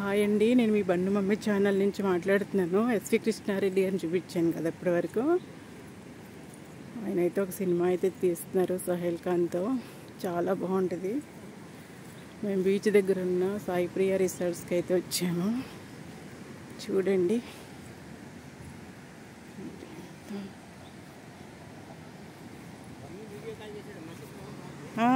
Hi అండి నేను మీ బండు mummy channel నుంచి మాట్లాడుతున్నాను ఎస్వి కృష్ణారెడ్డి అని చూపించాను కదా ఇప్పటి వరకు ఆయన అయితే ఒక సినిమా అయితే తీస్తున్నారు సహేల్ ఖాన్తో చాలా బాగుంటుంది మేము బీచ్ దగ్గర ఉన్న సాయి ప్రియ రిసార్ట్స్కి అయితే వచ్చాము చూడండి ఆ,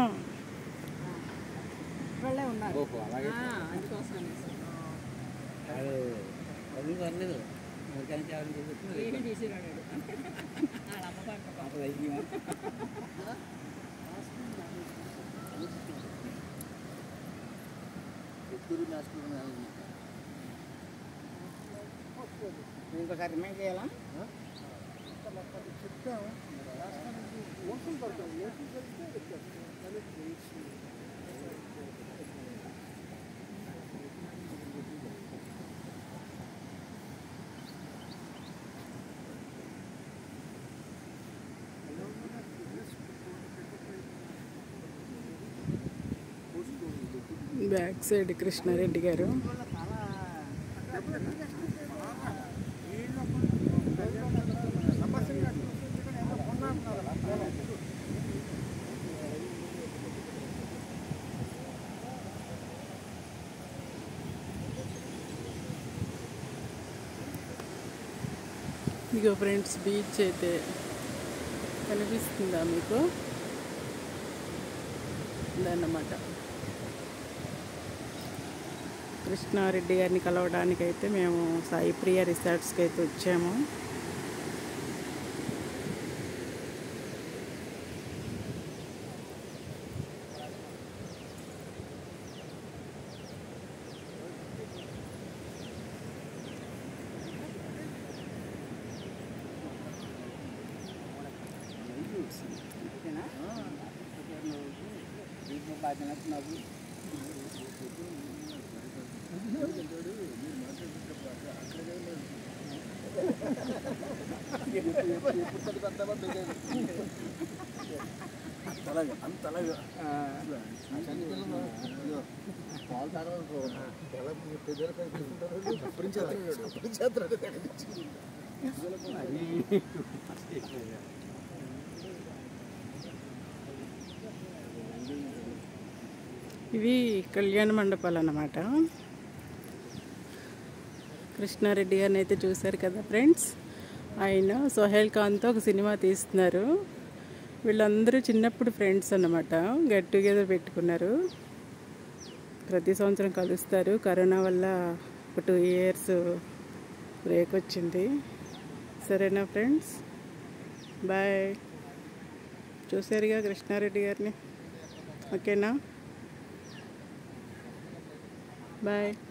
వాళ్ళే ఉన్నారు ఓహో అలాగే ఆ, అందుకోసం అనేసి. అది అది పర్లేదు ఎవరికైనా చేయాలని చెప్పి ఈయన తీసిరాడు వాళ్ళ అమ్మ పక్క పాప తగ్గిమా ఇంకోసారి రిమైండ్ చేయాలా బ్యాక్ సైడ్ కృష్ణారెడ్డి గారు ఇగో ఫ్రెండ్స్ బీచ్ అయితే కనిపిస్తుందా మీకు ఇదన్నమాట కృష్ణారెడ్డి గారిని కలవడానికి అయితే మేము సాయి ప్రియ రిసార్ట్స్కి అయితే వచ్చాము ఓకేనా దీంట్లో బాగా నచ్చున్నావు అంతలాగా అంతలాగా పాలు తాగడానికి ఇవి కళ్యాణ మండపాలు అన్నమాట కృష్ణారెడ్డి గారిని అయితే చూశారు కదా ఫ్రెండ్స్ ఆయన సోహెల్ ఖాన్తో ఒక సినిమా తీస్తున్నారు వీళ్ళందరూ చిన్నప్పుడు ఫ్రెండ్స్ అన్నమాట గెట్ టుగెదర్ పెట్టుకున్నారు ప్రతి సంవత్సరం కలుస్తారు కరోనా వల్ల ఒక టూ ఇయర్స్ బ్రేక్ వచ్చింది సరేనా ఫ్రెండ్స్ బాయ్ చూసారుగా కృష్ణారెడ్డి గారిని ఓకేనా బాయ్